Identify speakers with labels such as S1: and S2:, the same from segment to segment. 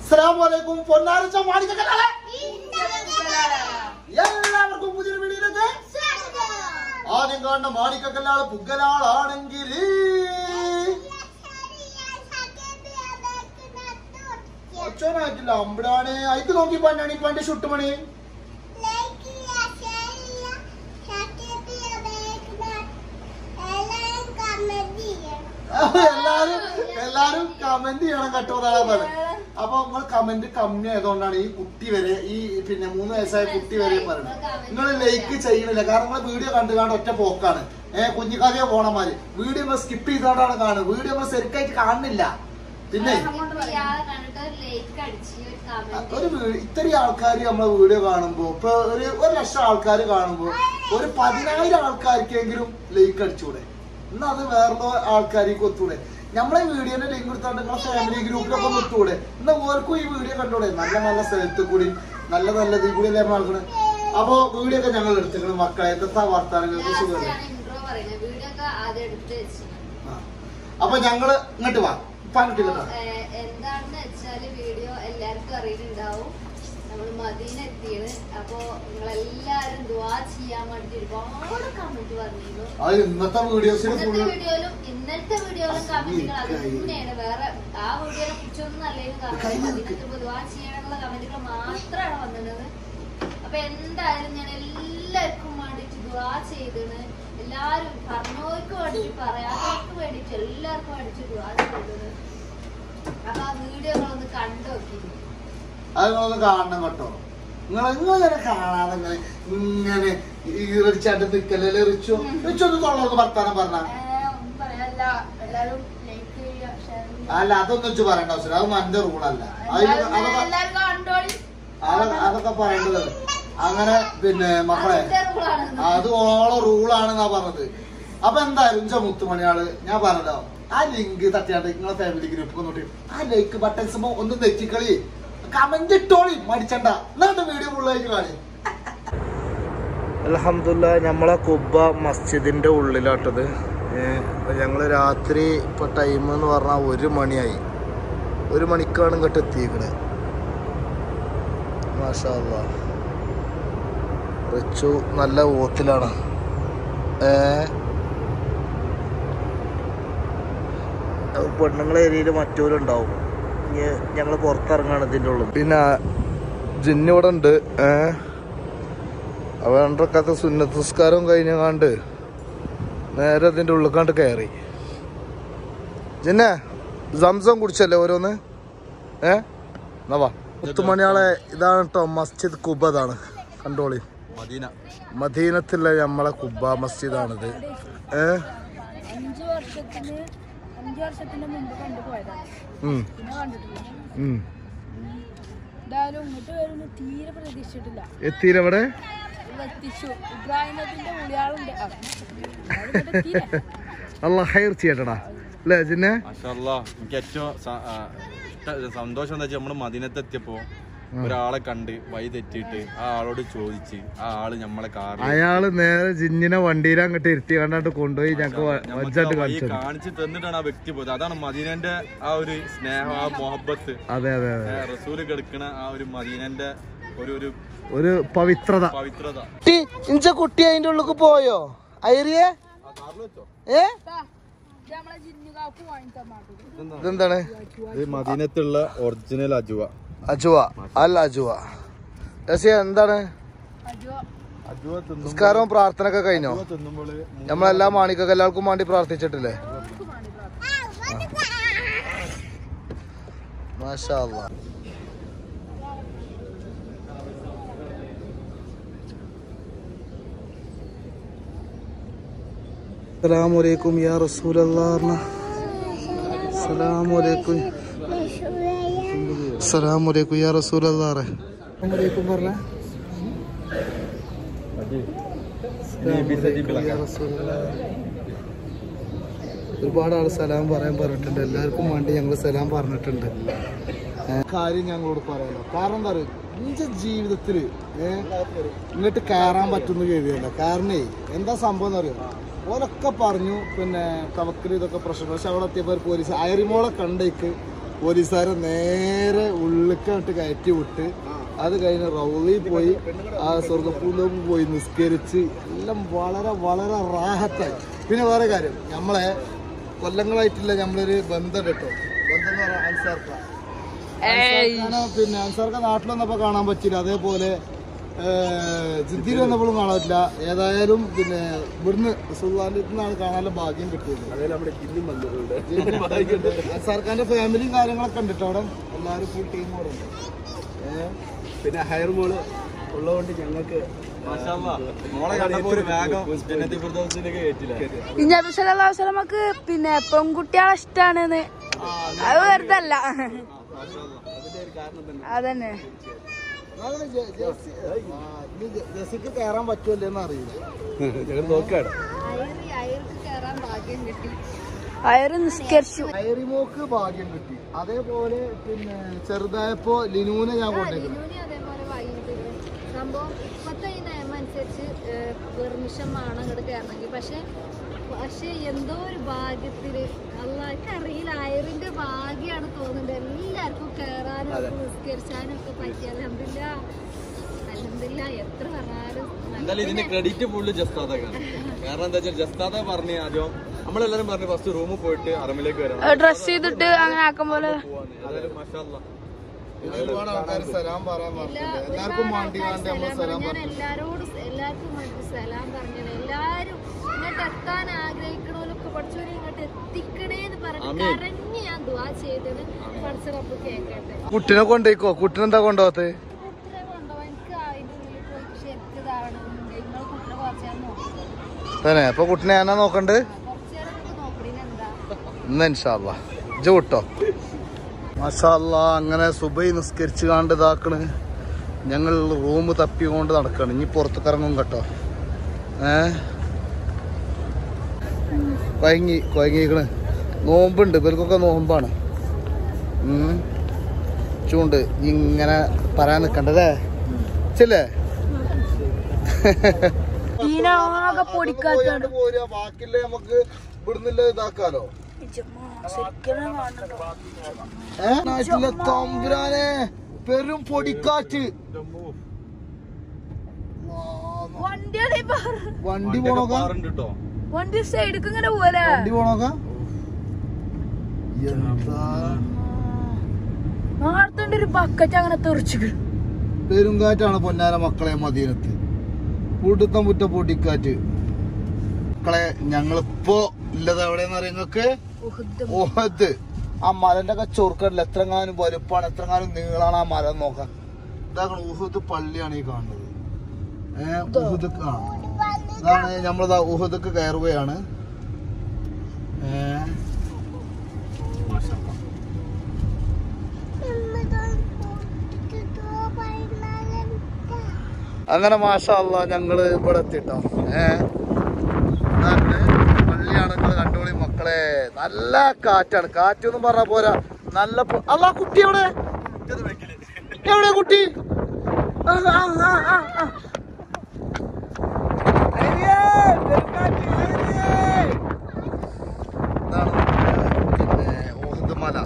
S1: അസ്സലാമലൈക്കും പൊന്നാരച്ച മാണിക്കല്ലേ എല്ലാവർക്കും പുതിയ വീഡിയോയിലേക്ക് ആദ്യം കാണുന്ന മാണിക്കല്ലാള് പുggലാളാണെങ്കിൽ ഒച്ചോനായിട്ടില്ല അമ്പടാണ് അയക്ക് നോക്കി പണ്ടാണ് ഈ പണ്ട് ഷുട്ടുമണി എല്ലാരും എല്ലാരും കമന്റ് ചെയ്യണം കേട്ടോ എന്നാണ് പറഞ്ഞത് അപ്പൊ നിങ്ങൾ കമന്റ് കമ്മി ആയതുകൊണ്ടാണ് ഈ കുട്ടി വരെ ഈ പിന്നെ മൂന്ന് വയസ്സായ കുട്ടി വരെ പറയുന്നത് നിങ്ങൾ ലൈക്ക് ചെയ്യണില്ല കാരണം നിങ്ങൾ വീഡിയോ കണ്ടു കാണാൻ ഒറ്റ പോക്കാണ് ഏഹ് കുഞ്ഞിക്കാതിയെ പോണമാര് വീഡിയോ സ്കിപ്പ് ചെയ്തോണ്ടാണ് കാണുന്നത് വീഡിയോ നമ്മൾ ശരിക്കായിട്ട് കാണുന്നില്ല പിന്നെ ഒരു വീ- ഇത്രയും ആൾക്കാർ നമ്മളെ വീഡിയോ കാണുമ്പോ ഇപ്പൊ ഒരു ഒരു ലക്ഷം ആൾക്കാർ കാണുമ്പോ ഒരു പതിനായിരം ആൾക്കാർക്കെങ്കിലും ലൈക്ക് അടിച്ചൂടെ എന്നാ അത് വേറെ ആൾക്കാർക്ക് ഒത്തൂടെ നമ്മളെ വീഡിയോന്റെ ലിങ്ക് എടുത്തോണ്ട് നിങ്ങളെ ഫാമിലി ഗ്രൂപ്പിലൊക്കെ ഒന്ന് ഒത്തൂടെ എന്നാ ഓർക്കും ഈ വീഡിയോ കണ്ടൂടെ നല്ല നല്ല സ്ഥലത്ത് കൂടി നല്ല നല്ല ഇതിൽ കൂടി അല്ലേ നമ്മൾ നടക്കണേ അപ്പൊ വീഡിയോ ഒക്കെ ഞങ്ങൾ എടുത്തിട്ടുണ്ട് മക്കളെ എത്ര വർത്താനങ്ങൾക്ക് സുഖമല്ലേ
S2: വീഡിയോ ഒക്കെ ആദ്യം എടുത്ത് വെച്ചു
S1: ആ. അപ്പൊ ഞങ്ങള് ഇങ്ങോട്ട് വാ പറഞ്ഞിട്ടില്ല
S2: ഏഹ് എന്താണെന്ന് വെച്ചാല് വീഡിയോ എല്ലാവർക്കും അറിയുന്നുണ്ടാവും നമ്മൾ മദീന എത്തിയത് അപ്പൊ നിങ്ങളെല്ലാരും ദുവാ ചെയ്യാൻ വേണ്ടി ഒരുപാട് കമന്റ് പറഞ്ഞിരുന്നു
S1: അത് ഇന്നത്തെ വീഡിയോസിന്
S2: ഇന്നത്തെ
S1: ഫുള്ള്
S2: വീഡിയോയിലും ഇന്നത്തെ വീഡിയോയിലും കമന്റുകൾ അത് തന്നെയാണ് വേറെ ആ വീഡിയോനെ കുറിച്ചൊന്നും അല്ലെങ്കിലും കമന്റ് മദീനത്ത് ദുവാ ചെയ്യാനുള്ള കമന്റുകൾ മാത്രമാണ് വന്നത് അപ്പൊ എന്തായാലും ഞാൻ എല്ലാവർക്കും വേണ്ടിട്ട് ദുവാ ചെയ്തത് എല്ലാരും പറഞ്ഞവർക്ക് വേണ്ടിട്ട് പറയാത്തവർക്ക് വേണ്ടിട്ട് എല്ലാവർക്കും വേണ്ടിട്ട് ദുവാ ചെയ്തത് അപ്പൊ ആ വീഡിയോകളൊന്ന് കണ്ടു നോക്കി
S1: അത് നിങ്ങളൊന്ന് കാണണം കേട്ടോ നിങ്ങൾ ഇങ്ങനെ കാണാതെ ഇങ്ങനെ ഇങ്ങനെ ഈറടിച്ചാട്ട് നിക്കല്ലേ റിച്ചു റിച്ചു ഒന്ന് തൊള്ളൊന്ന് വർത്താനം പറഞ്ഞ
S2: ഒന്നും പറയാനില്ല എല്ലാരും ലൈക്ക് ചെയ്യുക ഷെയർ
S1: അല്ല അതൊന്നും വെച്ച് പറയേണ്ട ആവശ്യമില്ല അത് മന്റെ റൂളല്ല അതൊക്കെ
S2: എല്ലാരും കണ്ടോളി
S1: അതൊക്കെ അതൊക്കെ പറയേണ്ടത് അങ്ങനെ പിന്നെ മക്കളെ
S2: അതിന്റെ റൂളാണ്
S1: അത് ഓളെ റൂളാണെന്നാ പറഞ്ഞത് അപ്പൊ എന്തായാലും ഇഞ്ച മുത്തുമണിയാള് ഞാൻ പറഞ്ഞല്ലോ ആ ലിങ്ക് തട്ടിയാണ്ട് നിങ്ങളെ ഫാമിലി ഗ്രൂപ്പ് നോട്ടി ആ ലൈക്ക് ബട്ടൺസ് ഒന്ന് നെറ്റിക്കളി കമന്റ് ഇട്ടോളി മടിച്ചണ്ട എന്നിട്ട് വീഡിയോ ഫുള്ളായിട്ട് കാണി
S3: അലഹമില്ല നമ്മളെ കുബ്ബ മസ്ജിദിന്റെ ഉള്ളിലാട്ടത് ഞങ്ങൾ രാത്രി ഇപ്പൊ ടൈം എന്ന് പറഞ്ഞാൽ ഒരു മണിയായി ഒരു മണിക്കാണ് ഇങ്ങോട്ട് എത്തിയേക്കണത് മാഷാ അല്ലാ. റിച്ചു നല്ല ഓത്തിലാണ് ഏ പെണ്ണുങ്ങളെ ഏരിയയിൽ മറ്റവരുണ്ടാവും ഇനി ഞങ്ങൾ പുറത്തിറങ്ങാണ് ഇതിൻ്റെ ഉള്ളിൽ പിന്നെ ജിന്ന് ഇവിടെ ഉണ്ട് ഏ അവണ്ടൊക്കെ സുന്നത്ത് നിസ്കാരവും കഴിഞ്ഞ കണ്ട് നേരെ അതിന്റെ ഉള്ളിൽ കണ്ട് കയറി ജിന്നെ സംസം കുടിച്ചല്ലേ ഓരോന്ന് ഏ എന്നാ വാ മുത്തുമണിയാളെ ഇതാണ് കേട്ടോ മസ്ജിദ് കുബതാണ് കണ്ടോളി
S4: മദീന
S3: മദീനത്തിലെ നമ്മളെ കുബ മസ്ജിദാണിത് ഏ
S5: അഞ്ച് വർഷത്തിന് അഞ്ച് വർഷത്തിന്റെ മുമ്പ് കണ്ടുപോയതാണ്
S3: ഉം,
S5: പിന്നെ കണ്ടിട്ടില്ല
S3: ഉം.
S5: എന്തായാലും ഇങ്ങോട്ട് വരുന്ന തീരെ പ്രതീക്ഷിച്ചിട്ടില്ല
S3: എത്തിയില്ല ഇവിടെ
S5: ഇവിടെ എത്തിച്ചു ഇബ്രാഹിം നബിന്റെ ഉളിയാളുണ്ട് ആ, ഇയാള് ഇങ്ങോട്ട് എത്തിയില്ലേ?
S3: അല്ല ഹയർ ചെയ്യട്ടടാ അല്ലേ ജിന്നെ
S4: മാഷാല്ലാ എനിക്ക് ഏറ്റവും സ- ആ, ഇഷ്ട- സന്തോഷം എന്താ വെച്ചാൽ നമ്മള് മദീനത്ത് എത്തിയപ്പോ ഒരാളെ കണ്ട് വഴി തെറ്റിയിട്ട് ആ ആളോട് ചോദിച്ച് ആ ആള് നമ്മളെ കാറിൽ
S3: അയാള് നേരെ ജിന്നിനെ വണ്ടിയിൽ അങ്ങോട്ട് ഇരുത്തി കണ്ടാണ്ട് കൊണ്ടുപോയി ഞങ്ങക്ക്
S4: നമുക്ക്
S3: വജ്ജായിട്ട്
S4: ആ വഴി
S3: കാണിച്ചത്
S4: കാണിച്ച് തന്നിട്ടാണ് ആ വ്യക്തി പോയത് അതാണ് മദീനന്റെ ആ ഒരു സ്നേഹം ആ മൊഹബത്ത്
S3: അതെ അതെ അതെ
S4: ഏ, റസൂല് കിടക്കണ ആ ഒരു മദീനന്റെ ഒരു ഒരു
S3: ഒരു പവിത്രത
S4: പവിത്രത
S3: കുട്ടി ഇഞ്ച കുട്ടി അതിന്റെ ഉള്ളിക്ക് പോയോ ഐറിയെ ഏ
S5: ദാ, ഇത് നമ്മളെ ജിന്നുകാക്ക് വാങ്ങി തന്നാട്ടത്
S3: ഇതെന്താണ്
S4: ഇത് മദീനത്തുള്ള ഒറിജിനൽ അജുവ
S3: അജുവ അല്ല അജുവ രസിയ എന്താണ്
S5: അജോ
S4: അജുവ
S3: നിസ്കാരവും പ്രാർത്ഥന ഒക്കെ കഴിഞ്ഞോ
S4: തിന്നുമ്പോൾ
S3: നമ്മളെല്ലാ മാണിക്കൊക്കെ എല്ലാവർക്കും വേണ്ടി പ്രാർത്ഥിച്ചിട്ടില്ലേ മാഷാ അല്ലാ. അസ്സലാമലൈക്കും യാ റസൂലല്ലാഹ് അസ്സലാമലൈക്കും അസ്സലാമലൈക്കും യാ റസൂലല്ലാഹ് അസ്സലാമലൈക്കും പറഞ്ഞ ഒരുപാട് ആൾ സലാം പറയാൻ പറഞ്ഞിട്ടുണ്ട് എല്ലാവർക്കും വേണ്ടി ഞങ്ങൾ സലാം പറഞ്ഞിട്ടുണ്ട് കാര്യം ഞങ്ങളോട് പറയാലോ കാരണം എന്താ പറയുക എന്റെ ജീവിതത്തില് ഏഹ് ഇങ്ങോട്ട് കയറാൻ പറ്റുന്ന കരുതിയല്ല കാരണേ എന്താ സംഭവം എന്ന് അറിയോ ഓലൊക്കെ പറഞ്ഞു പിന്നെ തവക്കൽ ഇതൊക്കെ പ്രശ്നം പക്ഷെ അവിടെ എത്തിയപ്പോൾ പോലീസ് അയറിമോളെ കണ്ടേക്ക് പോലീസുകാരെ നേരെ ഉള്ളിക്കോട്ട് കയറ്റി വിട്ട് അത് കഴിഞ്ഞ് റൗളിൽ പോയി ആ സ്വർഗപ്പൂലും പോയി നിസ്കരിച്ച് എല്ലാം വളരെ വളരെ റാഹത്തായി പിന്നെ വേറെ കാര്യം നമ്മളെ കൊല്ലങ്ങളായിട്ടില്ല നമ്മളൊരു ബന്ധം കേട്ടോ ബന്ധം എന്ന് പറയാൻ അൻസാർക്ക അൻസാർക്കാണ് പിന്നെ അൻസാർക്ക നാട്ടിൽ വന്നപ്പോൾ കാണാൻ പറ്റില്ല അതേപോലെ ജിദ്ദിയിൽ വന്നപ്പോഴും കാണാൻ പറ്റില്ല ഏതായാലും പിന്നെ ഇവിടുന്ന് സുൽത്താൻ്റെ നിന്നാണ് കാണാനുള്ള ഭാഗ്യം കിട്ടിയത് സർക്കാരിന്റെ ഫാമിലിയും കാര്യങ്ങളൊക്കെ ഉണ്ട് കേട്ടോ അവിടെ എല്ലാവരും ഫുൾ ടീം അവിടെ ഉണ്ട് ഏഹ്
S6: പിന്നെ ഹയർ മോള് ഉള്ളതുകൊണ്ട് ഞങ്ങൾക്ക്
S4: മോളെ കണ്ടപ്പോ ഒരു വേഗം ജനതി ഫിർദൗസിലേക്ക് കയറ്റില്ല
S5: ഇഞ്ഞാബി സല്ലല്ലാഹു അലൈഹി വസല്ലമക്ക് പിന്നെ പെൺകുട്ടികളെ ഇഷ്ടാണെന്ന് അത് വെറുതെ അല്ല അതന്നെ
S3: അതാണ് ജെ- ജെസ്സി ആ, ഇനി ജെ- ജെസ്സിക്ക് കയറാൻ പറ്റുമല്ലോ എന്ന് അറിയില്ല
S6: ഞങ്ങൾ നോക്കാണ്
S2: അയറി അയർക്ക് കയറാൻ ഭാഗ്യം കിട്ടി
S5: അയറ് നിസ്കരിച്ചു
S3: ഐറിമോക്ക് ഭാഗ്യം കിട്ടി അതേപോലെ പിന്നെ ചെറുതായപ്പോ ലിനുവിനെ ഞാൻ കൊണ്ടേക്കുന്നു
S2: ലിനുവിനെ അതേപോലെ വൈകിട്ട് സംഭവം ഇപ്പത്തെ ഈ നിയമം അനുസരിച്ച് പെർമിഷൻ വേണം അങ്ങോട്ട് കയറണമെങ്കിൽ പക്ഷെ പക്ഷെ എന്തോ ഒരു ഭാഗ്യത്തില് അള്ളാഹ്ക്ക് അറിയില്ല അയറിന്റെ ഭാഗ്യാണ് തോന്നുന്നത് എല്ലാവർക്കും കയറാനും ഒക്കെ നിസ്കരിച്ചാനും ഒക്കെ പറ്റി അലഹമില്ല അലഹമില്ല എത്ര പറഞ്ഞാലും
S4: എന്തായാലും ഇതിന്റെ ക്രെഡിറ്റ് ഫുള്ള് ജസ്താദക്കാണ് കാരണം എന്താ വെച്ചാൽ ജസ്താദ പറഞ്ഞ് ആദ്യം നമ്മളെല്ലാരും പറഞ്ഞു ഫസ്റ്റ് റൂമിൽ പോയിട്ട് അറമിലേക്ക് വരാം
S5: ഡ്രസ് ചെയ്തിട്ട് അങ്ങനെ ആക്കും പോലെ
S4: പോവാന്ന് അതായത് മാഷാ
S3: പിന്നെ ഒരുപാട് ആൾക്കാർ സലാം പറയാൻ പറഞ്ഞിട്ടുണ്ട് എല്ലാവർക്കും മാണ്ടി കാണ്ട് നമ്മൾ സലാം
S2: ഞാൻ
S3: പറഞ്ഞു
S2: എല്ലാരോടും എല്ലാവർക്കും വേണ്ടി സലാം പറഞ്ഞത് എല്ലാരും ഇങ്ങോട്ട് എത്താൻ ആഗ്രഹിക്കണോലൊക്കെ പഠിച്ചവരെ ഇങ്ങോട്ട് എത്തിക്കണേ എന്ന് പറഞ്ഞിട്ട് കരഞ്ഞ് ഞാൻ ദുവാ ചെയ്തത് പഠിച്ച റബ്ബ് കേൾക്കട്ടെ
S3: കുട്ടിനെ കൊണ്ടേക്കോ കുട്ടിനെന്താ കൊണ്ടുപോകത്ത്
S2: കുട്ടിനെ കൊണ്ടുപോകാൻ എനിക്ക് അതിന്റെ ഉള്ളിൽ പോയി ശരിക്ക് ഇതാവണമെന്നുണ്ട് നിങ്ങൾ കുട്ടിനെ കുറച്ച് നേരം നോക്കണം
S3: തന്നെ അപ്പൊ കുട്ടിനെ ഞാനാ നോക്കണ്ട്
S2: കുറച്ച് നേരം നിങ്ങൾക്ക് നോക്കണേന് എന്താ
S3: ഇന്ന് ഇൻഷാല്ല ഇജ് വിട്ടോ മഷാല്ല അങ്ങനെ സുബൈ നിസ്കരിച്ച് കാണ്ട് ഇതാക്കണ് ഞങ്ങൾ റൂം തപ്പിക്കൊണ്ട് നടക്കണം ഇനി പുറത്തേക്ക് ഇറങ്ങും കേട്ടോ ഏ കൊയങ്ങി കൊയങ്ങിക്കണ് നോമ്പുണ്ട് ഇവർക്കൊക്കെ നോമ്പാണ് ഉം. ചൂണ്ട് ഇങ്ങനെ പറയാൻ നിക്കണ്ടല്ലേ ചെല്ലേ
S5: ഈനൊക്കെ പൊടിക്കാത്തോണ്ട്
S3: ബാക്കിയുള്ള നമുക്ക് ഇവിടുന്നില്ല ഇതാക്കാലോ ഏ? നാട്ടിലെ തമ്പുരാനെ പെരും പൊടിക്കാറ്റ്
S5: വണ്ടിയാണ് ഇപ്പൊ
S3: വണ്ടി പോണോക്ക
S4: കേട്ടോ
S5: വണ്ടി സൈഡിക്ക് ഇങ്ങനെ പോലെ
S3: വണ്ടി പോണോക്ക എന്താ
S5: നാളത്തെ ഒരു ബക്കറ്റ് അങ്ങനെ തെറിച്ചു
S3: പെരുങ്കാറ്റാണ് പൊന്നാര മക്കളെ മദീനത്ത് കൂട്ടുത്തം മുറ്റ പൊടിക്കാറ്റ് മക്കളെ ഞങ്ങളിപ്പോ ഉള്ളത് എവിടെയെന്ന് അറിയാം നിങ്ങക്ക് ഓഹത്ത് ആ മലന്റെ ഒക്കെ ചൊറുക്കടില്ല എത്രങ്ങാനും വലുപ്പാണ് എത്രങ്ങാനും നീളാണ് ആ മല നോക്കാൻ ഇതാക്കണം ഊഹത്ത് പള്ളിയാണ് ഈ കാണുന്നത് ഏഹ് ഊഹത്ത് ആ ഇതാണ് നമ്മളിതാ ഊഹത്തൊക്കെ കയറുകയാണ് ഏഹ് അങ്ങനെ മാഷല്ല ഞങ്ങള് ഇവിടെ എത്തിട്ടോ ഏഹ് ഇതാണ് പള്ളിയാണ് നിങ്ങൾ കണ്ടോളി മക്കളെ നല്ല കാറ്റാണ് കാറ്റ് ഒന്നും പറഞ്ഞാ പോരാ നല്ല പൊ- അല്ല കുട്ടി എവിടെ എവിടെ കുട്ടി ആ, ആ, ആ, ആ, ആ. അരിയേ, പെരുങ്കാറ്റ്, അരിയേ. ഇതാണ് നമ്മുടെ, പിന്നെ ഓഹദ് മല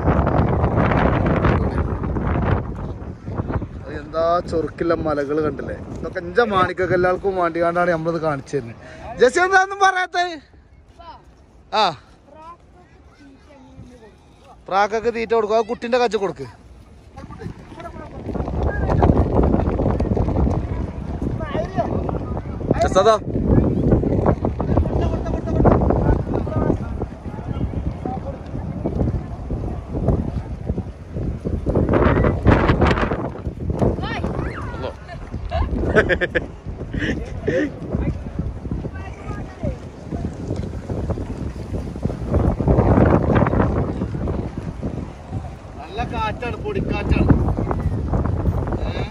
S3: അത് എന്താ ചൊറുക്കില്ല മലകൾ കണ്ടില്ലേ ഇതൊക്കെ എഞ്ച മാണിക്കൊക്കെ എല്ലാവർക്കും വേണ്ടി കണ്ടാണ് നമ്മളിത് കാണിച്ചു തരുന്നത് ജസ്റ്റ് എന്താന്നും പറയാത്ത ആ പ്രാക്കൊക്കെ തീറ്റ കൊടുക്കും ആ കുട്ടിന്റെ കച്ച കൊടുക്ക്
S4: ജസ്താദ
S3: നല്ല കാറ്റാണ് പൊടിക്കാറ്റാണ് ഏ?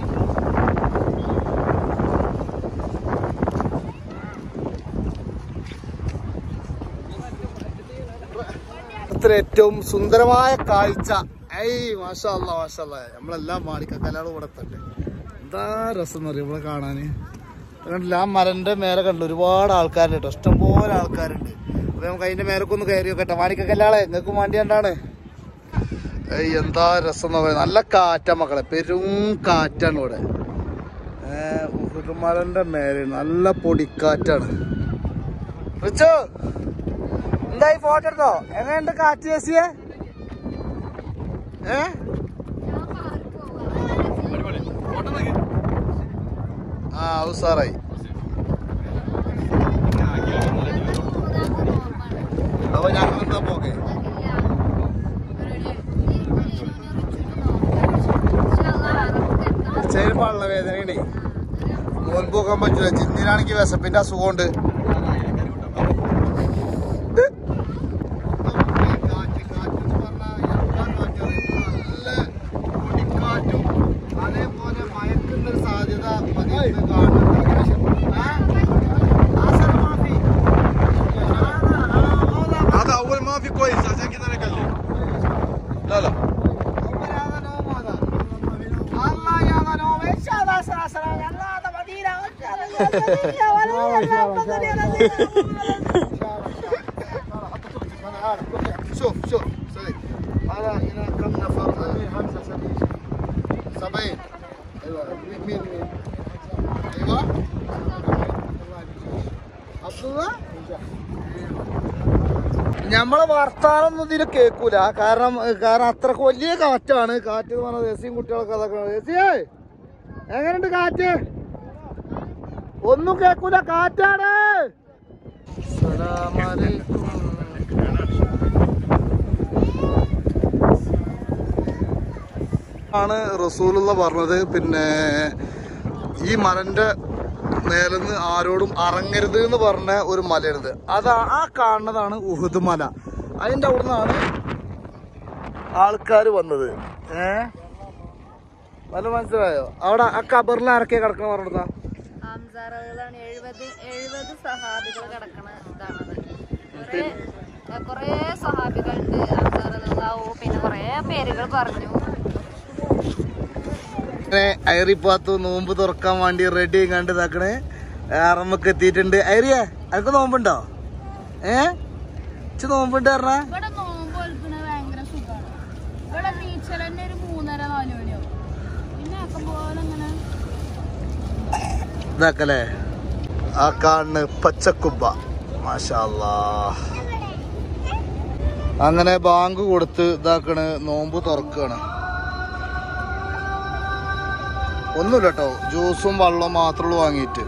S3: ഇത്ര ഏറ്റവും സുന്ദരമായ കാഴ്ച ഐ മാഷല്ല മാഷല്ല നമ്മളെല്ലാം മാണിക്കല്ലാട് ഇവിടെ തന്നെ എന്താ രസം എന്ന് പറയും ഇവിടെ കാണാന് ഇത് കണ്ടില്ല ആ മരന്റെ മേലെ കണ്ടില്ല ഒരുപാട് ആൾക്കാരുണ്ട് കേട്ടോ ഇഷ്ടംപോലെ ആൾക്കാരുണ്ട് അപ്പൊ നമുക്ക് അതിന്റെ മേലൊക്കെ ഒന്ന് കയറി നോക്കട്ടെ മാണിക്കല്ലാളെ നിങ്ങൾക്കും വേണ്ടി കണ്ടാണ് ഏയ് എന്താ രസം എന്ന് പറയുന്നത് നല്ല കാറ്റാ മക്കളെ പെരും കാറ്റാണ് ഇവിടെ ഉഹുർമലന്റെ മേലെ നല്ല പൊടിക്കാറ്റാണ് റിച്ചോ എന്തായി ഫോട്ടോ എടുത്തോ എങ്ങനെയുണ്ട് കാറ്റ് ചേച്ചിയെ ഏ ആ ഉസാറായി അപ്പൊ ഞങ്ങൾ എന്താ പോകെ ചെറിയ പള്ള വേദനയുണ്ടേ നോൻപ് പോകാൻ പറ്റില്ല ചിന്നിനാണെങ്കിൽ വിശപ്പിന്റെ അസുഖമുണ്ട് അതേപോലെ മയക്കുന്ന ഒരു സാധ്യത മദീനത്ത് കാണുന്നുണ്ട്
S4: هذا اول ما في كويس عشان كذا انا اكلم لا لا
S3: شوف شوف سعيد هذا هنا كم نفر سبعين ايوه مين مين مين ايوه عبد الله ഞമ്മളെ വർത്താനൊന്നും ഇതിൽ കേൾക്കൂല കാരണം കാരണം അത്രക്ക് വലിയ കാറ്റാണ് കാറ്റ് എന്ന് പറഞ്ഞത് എസിയും കുട്ടികളൊക്കെ അതൊക്കെ എസിയേ എങ്ങനെയുണ്ട് കാറ്റ് ഒന്നും കേൾക്കൂല കാറ്റാണ് സലാമലൈക്കും ആണ് റസൂലുള്ള പറഞ്ഞത് പിന്നെ ഈ മലന്റെ മേലെന്ന് ആരോടും അറങ്ങരുത് എന്ന് പറഞ്ഞ ഒരു മലയാണിത് അത് ആ കാണുന്നതാണ് ഉഹുദ് മല അതിന്റെ അവിടെ നിന്നാണ് ആൾക്കാർ വന്നത് ഏ വല്ല മനസ്സിലായോ അവിടെ ആ കബറിൽ ആരൊക്കെ കിടക്കണ പറഞ്ഞിരുന്ന
S2: ആംസാറുകളാണ് എഴുപത് എഴുപത് സഹാബികൾ കിടക്കണ ഇതാണത് കുറേ കുറേ സഹാബികളുണ്ട് ആംസാറുകളാവോ പിന്നെ കുറേ പേരുകൾ പറഞ്ഞു
S3: ഐറിപ്പാത്തു നോമ്പ് തുറക്കാൻ വേണ്ടി റെഡി കണ്ട് ഇതാക്കണേ ആറമ്മക്ക് എത്തിയിട്ടുണ്ട് ഐറിയ അനക്ക് നോമ്പുണ്ടോ ഏ ഇച്ച് നോമ്പുണ്ട് പറഞ്ഞ
S5: ഇവിടെ നോമ്പ് ഒൽക്കണ ഭയങ്കര സുഖമാണ് ഇവിടെ ടീച്ചർ തന്നെ ഒരു മൂന്നര നാല് മണിയാവും പിന്നെ ആക്കം പോലെ അങ്ങനെ
S3: ഇതാക്കല്ലേ ആ കാണുന്ന പച്ചക്കുബ്ബ മാഷാല്ലാ അങ്ങനെ ബാങ്ക് കൊടുത്ത് ഇതാക്കണ് നോമ്പ് തുറക്കാണ് ഒന്നുമില്ല കേട്ടോ ജ്യൂസും വെള്ളവും മാത്രമുള്ളൂ വാങ്ങിയിട്ട്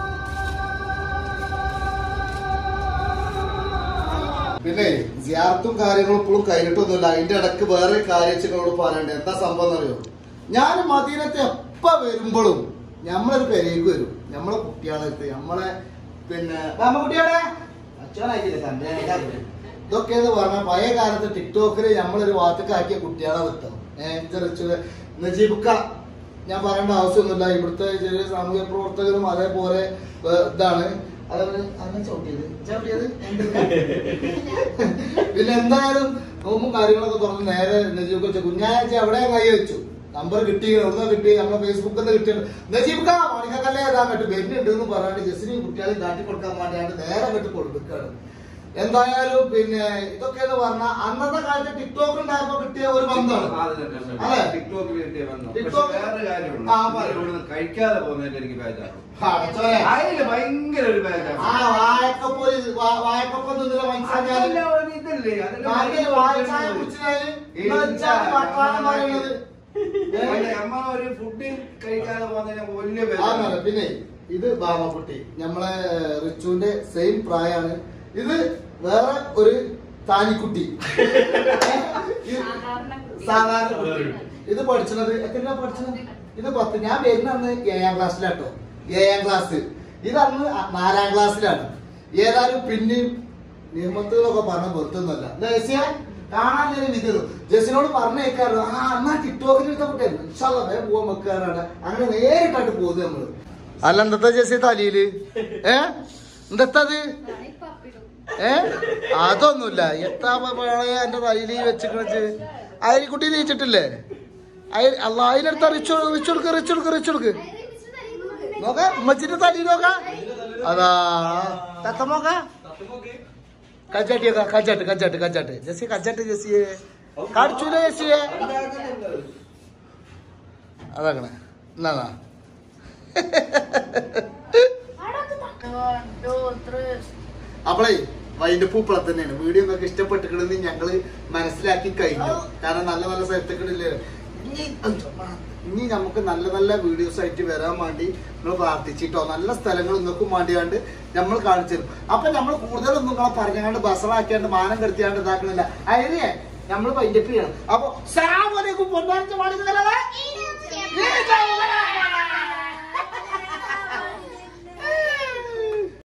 S3: പിന്നെ ജിയാർത്തും കാര്യങ്ങളും ഇപ്പോഴും കഴിഞ്ഞിട്ടൊന്നുമില്ല അതിന്റെ ഇടക്ക് വേറെ കാര്യങ്ങളോട് പറയണ്ടേ എന്താ സംഭവം അറിയോ ഞാൻ മദീനത്തെ എപ്പ വരുമ്പോഴും നമ്മളൊരു പെരേക്ക് വരും നമ്മളെ കുട്ടികളെടുത്ത് നമ്മളെ പിന്നെ നമ്മ കുട്ടികളെ അച്ഛനായിട്ടില്ല സൺഡേ ഇതൊക്കെ എന്ന് പറഞ്ഞാൽ പഴയ കാലത്ത് ടിക്ടോക്കില് നമ്മളൊരു വാത്തക്ക് ആക്കിയ കുട്ടികളെ നിർത്തണം ഏഹ് നജീബുക്ക ഞാൻ പറയേണ്ട ആവശ്യമൊന്നുമില്ല ഇവിടുത്തെ ചെറിയ സാമൂഹ്യ പ്രവർത്തകരും അതേപോലെ ഏഹ്, ഇതാണ് അതേപോലെ അങ്ങനെ ചവിട്ടിയത് ചവിട്ടിയത് എന്തിനാ? പിന്നെ എന്തായാലും നോമ്പും കാര്യങ്ങളൊക്കെ തുറന്ന് നേരെ നജീബ് വെച്ച കുഞ്ഞാഴ്ച അവിടെ കൈ വെച്ചു നമ്പർ കിട്ടി എവിടെ കിട്ടി നമ്മളെ ഫേസ്ബുക്കിൽ നിന്ന് കിട്ടി നജീബ് മണിക്കല്ലേ ഏതാ കേട്ട് വരുന്നുണ്ട് എന്ന് പറഞ്ഞിട്ട് ജസ്റ്റിന് കുട്ടികളെ കാട്ടി കൊടുക്കാൻ വേണ്ടിയാണ് നേരെ കേട്ട് കൊടുക്കുകയാണ് എന്തായാലും പിന്നെ ഇതൊക്കെ എന്ന് പറഞ്ഞാൽ അന്നത്തെ കാലത്ത് ടിക്ടോക്ക് ഉണ്ടായപ്പോ കിട്ടിയ ഒരു ബന്ധമാണ് അല്ലേ?
S6: ടിക്ടോക്കിൽ കിട്ടിയ ബന്ധം. പക്ഷെ
S3: ടിക്ടോക്ക്
S6: വേറൊരു കാര്യമുണ്ട്.
S3: ആ, പറയൂ.
S6: ഇവിടുന്ന് കഴിക്കാതെ പോകുന്നതിൽ എനിക്ക് ബേജാറ്
S3: ആ, അടച്ചോനെ.
S6: അതില് ഭയങ്കര ഒരു ബേജാറ്
S3: ആ വാഴക്കപ്പം ഒരു- വാ- വാഴക്കപ്പം തിന്നില്ല മനസ്സിലാക്കിയാൽ
S6: അതല്ല ഒരു ഇതല്ലേ അതില്
S3: നാട്ടിൽ വാഴച്ചായ കുടിച്ചാല് ഇന്ന് വെച്ചാല് വർത്തമാനം പറയുന്നത്
S6: അല്ല, അമ്മ ഒരു ഫുഡ് കഴിക്കാതെ പോകുന്നതിന് വലിയ
S3: ആന്നല്ല,
S6: ബേജാറ്
S3: പിന്നെ ഇത് ബാബക്കുട്ടി നമ്മളെ റിച്ചുവിന്റെ സെയിം പ്രായമാണ് ഇത് വേറെ ഒരു താനിക്കുട്ടി ഇത് സാധാരണ കുട്ടി ഇത് പഠിച്ചത് എത്ര പഠിച്ചത് ഇത് പത്ത് ഞാൻ വരുന്ന അന്ന് ഏഴാം ക്ലാസ്സിലാട്ടോ ഏഴാം ക്ലാസ് ഇത് അന്ന് അ- നാലാം ക്ലാസ്സിലാണ് ഏതായാലും പിന്നെയും നിയമത്ത് എന്നൊക്കെ പറഞ്ഞ വെറുതൊന്നുമല്ല ജെസിയ കാണാൻ ഞാൻ വിധു ജെസിനോട് പറഞ്ഞേക്കാറ് ആ എന്നാ ടിക്ടോക്കിൽ എടുത്ത കുട്ടിയായിരുന്നു ഇൻഷാല്ലാ വേഗം പോവാൻ വെക്കാറാണ് അങ്ങനെ നേരിട്ടായിട്ട് പോകുന്നത് നമ്മള് അല്ല എന്താ ജെസി തലയില് ഏ എന്തെത്തത് ഏ അതൊന്നുമില്ല എത്താ പഴയ എന്റെ തലയിൽ വെച്ചിക്കണച്ച് അയൽക്കുട്ടി നീച്ചിട്ടില്ലേ അയൽ അല്ല അതിനടുത്ത് റിച്ചു റിച്ചു കൊടുക്ക് റിച്ചു കൊടുക്ക് റിച്ചു കൊടുക്ക് നോക്ക ഉമ്മച്ചിന്റെ തലയിൽ നോക്ക അതാ തത്തമ്മ നോക്ക കച്ചാട്ടിയൊക്കെ കച്ചാട്ട് കച്ചാട്ട് കച്ചാട്ട് ജെസ്സി കച്ചാട്ട് ജെസ്സിയെ
S1: കടിച്ചൂല ചേച്ചിയെ അതാക്കണേ എന്നാ അപ്പളേ വൈൻ്റെ പൂപ്പള തന്നെയാണ് വീഡിയോ നിങ്ങൾക്ക് ഇഷ്ടപ്പെട്ടിക്കണെന്ന് ഞങ്ങള് മനസ്സിലാക്കി കഴിഞ്ഞു കാരണം നല്ല നല്ല സ്ഥലത്തേക്കിടില്ലേ ഇനി ഇനി നമുക്ക് നല്ല നല്ല വീഡിയോസ് ആയിട്ട് വരാൻ വേണ്ടി നിങ്ങൾ പ്രാർത്ഥിച്ചിട്ടോ നല്ല സ്ഥലങ്ങൾ നിങ്ങൾക്കും വേണ്ടിയാണ്ട് നമ്മൾ കാണിച്ചു തരും അപ്പൊ നമ്മൾ കൂടുതലൊന്നും നിങ്ങളെ പറഞ്ഞാണ്ട് ബസറാക്കിയാണ്ട് മാനം കെടുത്തിയാണ്ട് ഇതാക്കണില്ല അതിനെ നമ്മൾ വൈൻഡപ്പ് ചെയ്യണം അപ്പൊ സാമലേക്കും പൊന്നാഴ്ച പാടി